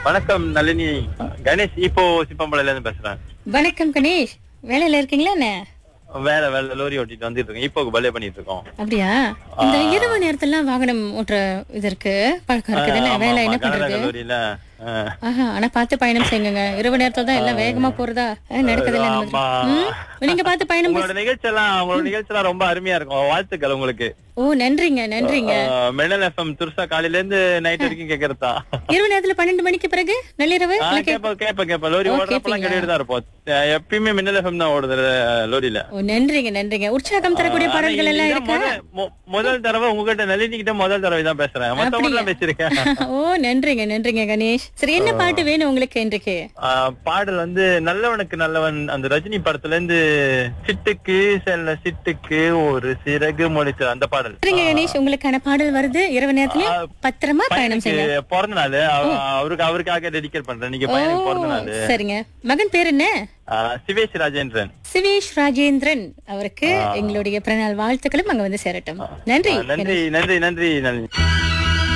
வணக்கம் நளினி கணேஷ் இப்போ சிப்பம்பளையில இருந்து பேசுறேன் வணக்கம் கணேஷ் வேலையில இருக்கீங்களா என்ன வேலை வேலை லோரி ஓட்டிட்டு வந்துட்டு இருக்கோம் இப்போ பலே பண்ணிட்டு இருக்கோம் அப்படியா இந்த இரவு நேரத்துல வாகனம் ஓட்டுற இது இருக்கு பழக்கம் இருக்குது என்ன ஆமா, வேலை ஆமா, என்ன கனரக பண்றது லோரியில ஆ. ஆஹா ஆனா பார்த்து பயணம் செய்யுங்க இரவு நேரத்துல தான் எல்லாம் வேகமா போறதா அஹ், நடக்குது இல்ல இந்த ஆமா. மாதிரி. ம்? நீங்க பார்த்து பயணம் உங்களோட நிகழ்ச்சி எல்லாம் உங்களோட நிகழ்ச்சி எல்லாம் ரொம்ப அருமையா இருக்கும் வாழ்த்துக்கள் உங்களுக்கு ஓ நன்றிங்க நன்றிங்க மெடல் எஃப்எம் துர்சா காலையில இருந்து நைட் வரைக்கும் கேக்குறதா இரவு நேரத்துல பன்னெண்டு மணிக்கு பிறகு நள்ளிரவு ஆ, இல்ல கே- கேப்ப கேப்ப கேப்ப லோரி ஓ, ஓடுறப்பெல்லாம் கேப்பீங்களா? கேட்டுட்டு தான் இருப்போம் அஹ், எப்பயுமே மின்னல் எஃப்எம் தான் ஓடுது அஹ், லோரியில ஓ நன்றிங்க நன்றிங்க உற்சாகம் தரக்கூடிய ஆனா, பாடல்கள் எல்லாம் இதுதான் இருக்கா முத- மு- முதல் தடவை உங்ககிட்ட நளினி கிட்ட முதல் தடவை தான் பேசுறேன் மத்தவங்க எல்லாம் பேசிருக்கேன் ஓ நன்றிங்க நன்றிங்க கணேஷ் சரி என்ன பாட்டு வேணும் உங்களுக்கு இன்றைக்கு ஆஹ் பாடல் வந்து நல்லவனுக்கு நல்லவன் அந்த ரஜினி படத்துல இருந்து சிட்டுக்கு செல்ல சிட்டுக்கு ஒரு சிறகு மொழிச்சு அந்த பாடல் சரிங்க கணேஷ் உங்களுக்கான பாடல் வருது இரவு நேரத்துலயும் ஆ, பத்திரமா பயணம் செய்யுங்க பையனுக்கு பிறந்த நாள் அவ- அவருக்கு அவருக்காக டெடிகேட் பண்றேன் நீங்க பையனுக்கு பிறந்த நாள் சரிங்க மகன் பேர் என்ன ஆஹ் சிவேஷ் ராஜேந்திரன் சிவேஷ் ராஜேந்திரன் அவருக்கு எங்களுடைய பிறநாள் வாழ்த்துக்களும் அங்க வந்து சேரட்டும் நன்றி ஆஹ் நன்றி நன்றி நன்றி நன்றி